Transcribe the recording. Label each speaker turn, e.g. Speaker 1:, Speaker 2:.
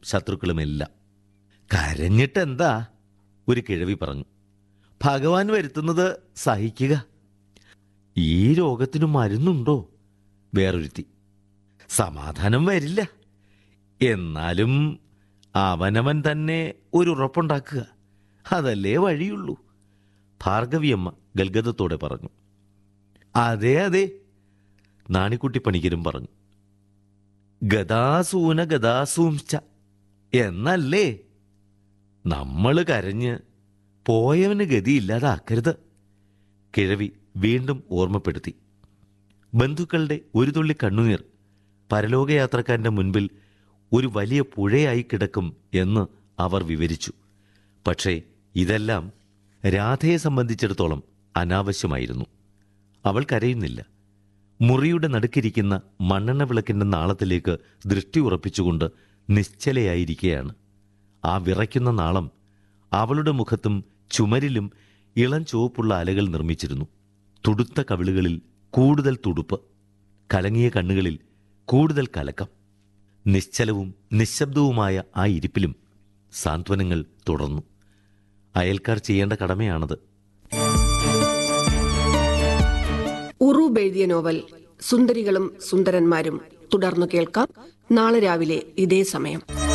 Speaker 1: ശത്രുക്കളുമെല്ലാം കരഞ്ഞിട്ടെന്താ ഒരു കിഴവി പറഞ്ഞു ഭഗവാൻ വരുത്തുന്നത് സഹിക്കുക ഈ രോഗത്തിനു മരുന്നുണ്ടോ വേറൊരുത്തി സമാധാനം വരില്ല എന്നാലും അവനവൻ തന്നെ ഒരു ഉറപ്പുണ്ടാക്കുക അതല്ലേ വഴിയുള്ളൂ ഭാർഗവിയമ്മ ഗൽഗതത്തോടെ പറഞ്ഞു അതെ അതെ നാണിക്കുട്ടി പണിക്കരും പറഞ്ഞു ഗതാസൂന ഗതാസൂംശ്ച എന്നല്ലേ നമ്മൾ കരഞ്ഞ് പോയവന് ഗതിയില്ലാതാക്കരുത് കിഴവി വീണ്ടും ഓർമ്മപ്പെടുത്തി ബന്ധുക്കളുടെ ഒരു തുള്ളി കണ്ണുനീർ പരലോകയാത്രക്കാരന്റെ മുൻപിൽ ഒരു വലിയ പുഴയായി കിടക്കും എന്ന് അവർ വിവരിച്ചു പക്ഷേ ഇതെല്ലാം രാധയെ സംബന്ധിച്ചിടത്തോളം അനാവശ്യമായിരുന്നു അവൾ കരയുന്നില്ല മുറിയുടെ നടുക്കിരിക്കുന്ന മണ്ണെണ്ണ വിളക്കിന്റെ നാളത്തിലേക്ക് ദൃഷ്ടി ഉറപ്പിച്ചുകൊണ്ട് നിശ്ചലയായിരിക്കുകയാണ് ആ വിറയ്ക്കുന്ന നാളം അവളുടെ മുഖത്തും ചുമരിലും ഇളം ചുവപ്പുള്ള അലകൾ നിർമ്മിച്ചിരുന്നു തുടുത്ത കവിളുകളിൽ കൂടുതൽ തുടുപ്പ് കലങ്ങിയ കണ്ണുകളിൽ കൂടുതൽ കലക്കം നിശ്ചലവും നിശബ്ദവുമായ ആ ഇരിപ്പിലും സാന്ത്വനങ്ങൾ തുടർന്നു അയൽക്കാർ ചെയ്യേണ്ട കടമയാണത്
Speaker 2: ഉറൂബ് എഴുതിയ നോവൽ സുന്ദരികളും സുന്ദരന്മാരും തുടർന്നു കേൾക്കാം നാളെ രാവിലെ ഇതേ സമയം